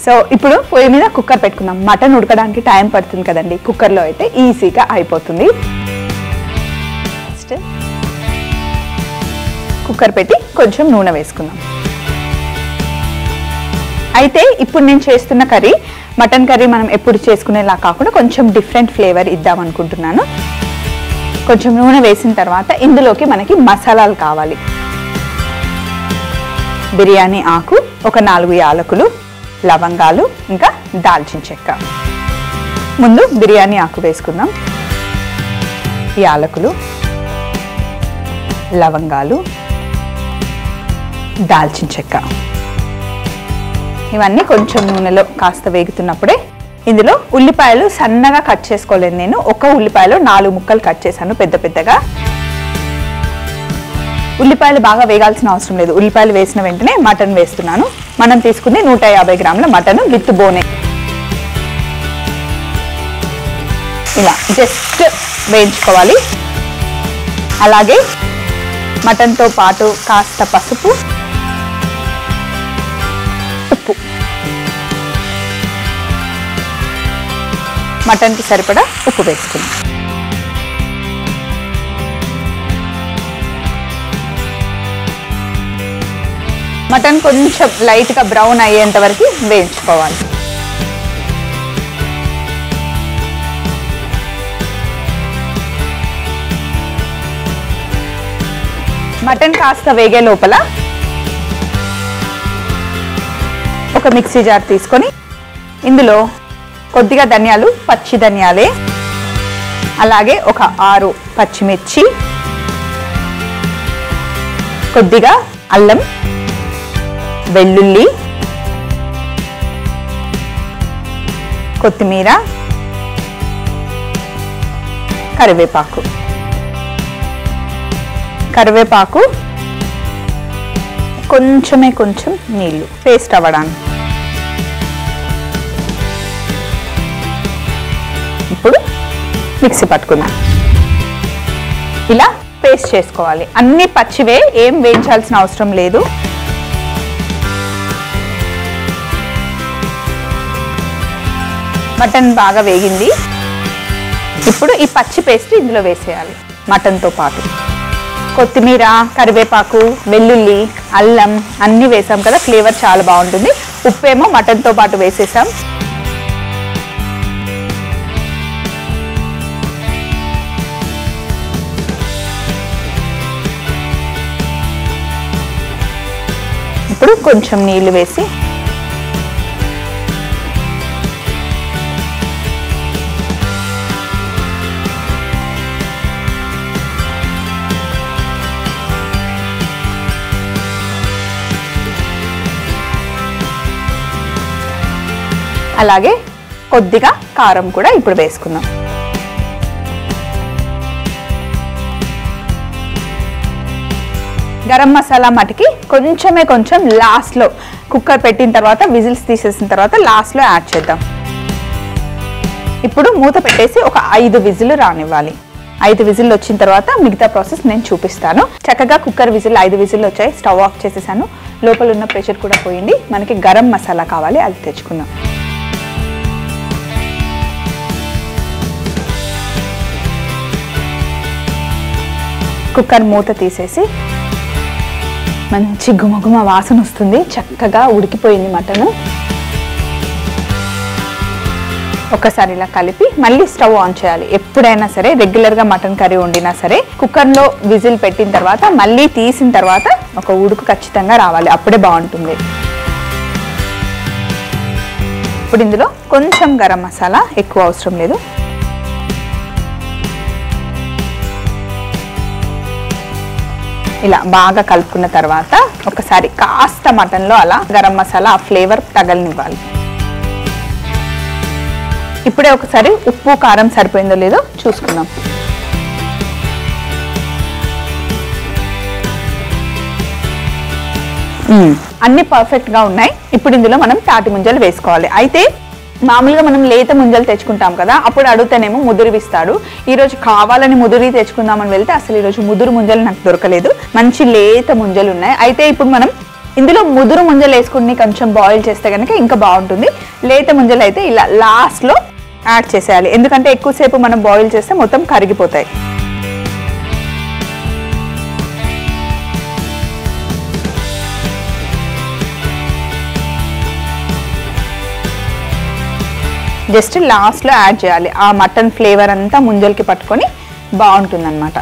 So ఇప్పుడు పొయ్యి మీద కుక్కర్ పెట్టుకుందాం మటన్ ఉడకడానికి టైం పడుతుంది కదండి కుక్కర్లో అయితే ఈజీగా అయిపోతుంది ఫస్ట్ కుక్కర్ పెట్టి కొంచెం నూనె వేసుకుందాం అయితే ఇప్పుడు నేను చేస్తున్న కర్రీ మటన్ కర్రీ మనం ఎప్పుడు చేసుకునేలా కాకుండా కొంచెం డిఫరెంట్ ఫ్లేవర్ ఇద్దాం అనుకుంటున్నాను కొంచెం నూనె వేసిన తర్వాత ఇందులోకి మనకి మసాలాలు కావాలి బిర్యానీ ఆకు ఒక నాలుగు యాలకులు లవంగాలు ఇంకా దాల్చిన చెక్క ముందు బిర్యానీ ఆకు వేసుకుందాం యాలకులు లవంగాలు దాల్చిన చెక్క ఇవన్నీ కొంచెం నూనెలో కాస్త వేగుతున్నప్పుడే ఇందులో ఉల్లిపాయలు సన్నగా కట్ చేసుకోలేదు నేను ఒక ఉల్లిపాయలో నాలుగు ముక్కలు కట్ చేశాను పెద్ద పెద్దగా ఉల్లిపాయలు బాగా వేగాల్సిన అవసరం లేదు ఉల్లిపాయలు వేసిన వెంటనే మటన్ వేస్తున్నాను మనం తీసుకుంది నూట యాభై గ్రాముల మటన్ విత్ బోనే ఇలా జస్ట్ వేయించుకోవాలి అలాగే మటన్తో పాటు కాస్త పసుపు ఉప్పు మటన్కి సరిపడా ఉప్పు వేసుకుందాం మటన్ కొంచెం లైట్గా బ్రౌన్ అయ్యేంత వరకు వేయించుకోవాలి మటన్ కాస్త వేగే లోపల ఒక మిక్సీ జార్ తీసుకొని ఇందులో కొద్దిగా ధనియాలు పచ్చి ధనియాలే అలాగే ఒక ఆరు పచ్చిమిర్చి కొద్దిగా అల్లం వెల్లుల్లి కొత్తిమీర కరివేపాకు కరివేపాకు కొంచెమే కొంచెం నీళ్ళు పేస్ట్ అవ్వడానికి ఇప్పుడు మిక్సీ పట్టుకుందాం ఇలా పేస్ట్ చేసుకోవాలి అన్ని పచ్చివే ఏం వేయించాల్సిన అవసరం లేదు మటన్ బాగా వేగింది ఇప్పుడు ఈ పచ్చి పేస్ట్ ఇందులో వేసేయాలి మటన్తో పాటు కొత్తిమీర కరివేపాకు వెల్లుల్లి అల్లం అన్నీ వేసాం కదా ఫ్లేవర్ చాలా బాగుంటుంది ఉప్పేమో మటన్తో పాటు వేసేసాం ఇప్పుడు కొంచెం నీళ్లు వేసి అలాగే కొద్దిగా కారం కూడా ఇప్పుడు వేసుకుందాం గరం మసాలా మటుకి కొంచెమే కొంచెం లాస్ట్లో కుక్కర్ పెట్టిన తర్వాత విజిల్స్ తీసేసిన తర్వాత లాస్ట్లో యాడ్ చేద్దాం ఇప్పుడు మూత పెట్టేసి ఒక ఐదు విజిల్ రానివ్వాలి ఐదు విజిల్ వచ్చిన తర్వాత మిగతా ప్రాసెస్ నేను చూపిస్తాను చక్కగా కుక్కర్ విజిల్ ఐదు విజిల్ వచ్చాయి స్టవ్ ఆఫ్ చేసేసాను లోపల ఉన్న ప్రెషర్ కూడా పోయింది మనకి గరం మసాలా కావాలి అది తెచ్చుకుందాం కుక్కర్ మూత తీసేసి మంచి గుమగుమ వాసన వస్తుంది చక్కగా ఉడికిపోయింది మటన్ ఒకసారి ఇలా కలిపి మళ్ళీ స్టవ్ ఆన్ చేయాలి ఎప్పుడైనా సరే రెగ్యులర్గా మటన్ కర్రీ వండినా సరే కుక్కర్లో విజిల్ పెట్టిన తర్వాత మళ్ళీ తీసిన తర్వాత ఒక ఉడుకు ఖచ్చితంగా రావాలి అప్పుడే బాగుంటుంది ఇప్పుడు ఇందులో కొంచెం గరం మసాలా ఎక్కువ అవసరం లేదు ఇలా బాగా కలుపుకున్న తర్వాత ఒకసారి కాస్త మటన్లో అలా గరం మసాలా ఆ ఫ్లేవర్ తగలనివ్వాలి ఇప్పుడే ఒకసారి ఉప్పు కారం సరిపోయిందో లేదో చూసుకుందాం మ్మ్. అన్ని పర్ఫెక్ట్ గా ఉన్నాయి ఇప్పుడు ఇందులో మనం తాటి ముంజలు వేసుకోవాలి అయితే మామూలుగా మనం లేత ముంజలు తెచ్చుకుంటాం కదా అప్పుడు అడుగుతానేమో ముదురువిస్తాడు ఈ రోజు కావాలని ముదురు తెచ్చుకుందామని వెళ్తే అసలు ఈ రోజు ముదురు ముంజలు నాకు దొరకలేదు మంచి లేత ముంజలు ఉన్నాయి అయితే ఇప్పుడు మనం ఇందులో ముదురు ముంజలు వేసుకుని కొంచెం బాయిల్ చేస్తే కనుక ఇంకా బాగుంటుంది లేత ముంజలు అయితే ఇలా లాస్ట్లో యాడ్ చేసేయాలి ఎందుకంటే ఎక్కువసేపు మనం బాయిల్ చేస్తే మొత్తం కరిగిపోతాయి జస్ట్ లాస్ట్లో యాడ్ చేయాలి ఆ మటన్ ఫ్లేవర్ అంతా ముంజలకి పట్టుకొని బాగుంటుంది అనమాట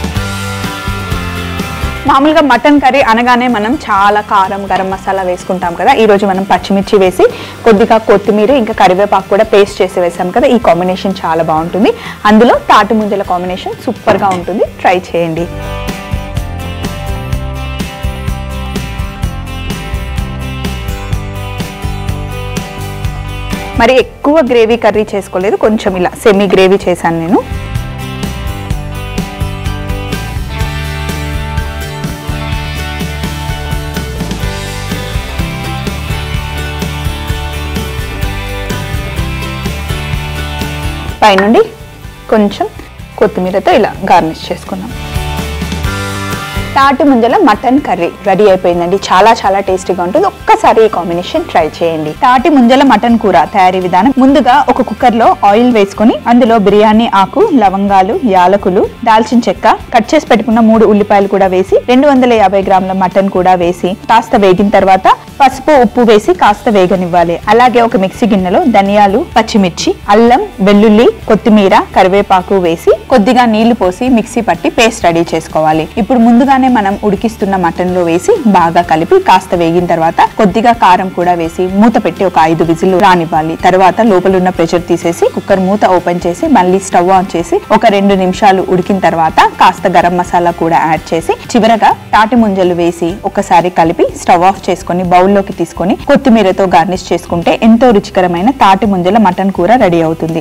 మామూలుగా మటన్ కర్రీ అనగానే మనం చాలా కారం గరం మసాలా వేసుకుంటాం కదా ఈ రోజు మనం పచ్చిమిర్చి వేసి కొద్దిగా కొత్తిమీర ఇంకా కరివేపాకు కూడా పేస్ట్ చేసి వేసాం కదా ఈ కాంబినేషన్ చాలా బాగుంటుంది అందులో తాటి ముంజల కాంబినేషన్ సూపర్గా ఉంటుంది ట్రై చేయండి మరి ఎక్కువ గ్రేవీ కర్రీ చేసుకోలేదు కొంచెం ఇలా సెమీ గ్రేవీ చేశాను నేను పైనుండి కొంచెం కొత్తిమీరతో ఇలా గార్నిష్ చేసుకున్నాం తాటి ముంజల మటన్ కర్రీ రెడీ అయిపోయిందండి చాలా చాలా టేస్టీగా ఉంటుంది ఒక్కసారి ఈ కాంబినేషన్ ట్రై చేయండి తాటి ముంజల మటన్ కూర తయారీ విధానం ముందుగా ఒక కుక్కర్ లో ఆయిల్ వేసుకొని అందులో బిర్యానీ ఆకు లవంగాలు యాలకులు దాల్చిన చెక్క కట్ చేసి పెట్టుకున్న మూడు ఉల్లిపాయలు కూడా వేసి రెండు వందల యాభై గ్రాముల మటన్ కూడా వేసి కాస్త వేగిన తర్వాత పసుపు ఉప్పు వేసి కాస్త వేగనివ్వాలి అలాగే ఒక మిక్సీ గిన్నెలో ధనియాలు పచ్చిమిర్చి అల్లం వెల్లుల్లి కొత్తిమీర కరివేపాకు వేసి కొద్దిగా నీళ్లు పోసి మిక్సీ పట్టి పేస్ట్ రెడీ చేసుకోవాలి ఇప్పుడు ముందుగానే మనం ఉడికిస్తున్న మటన్ లో వేసి బాగా కలిపి కాస్త వేగిన తర్వాత కొద్దిగా కారం కూడా వేసి మూత పెట్టి ఒక ఐదు విజిల్లు రానివ్వాలి తర్వాత లోపల ఉన్న ప్రెషర్ తీసేసి కుక్కర్ మూత ఓపెన్ చేసి మళ్ళీ స్టవ్ ఆన్ చేసి ఒక రెండు నిమిషాలు ఉడికిన తర్వాత కాస్త గరం మసాలా కూడా యాడ్ చేసి చివరగా తాటి ముంజలు వేసి ఒకసారి కలిపి స్టవ్ ఆఫ్ చేసుకొని బౌల్లోకి తీసుకొని కొత్తిమీరతో గార్నిష్ చేసుకుంటే ఎంతో రుచికరమైన తాటి ముంజల మటన్ కూర రెడీ అవుతుంది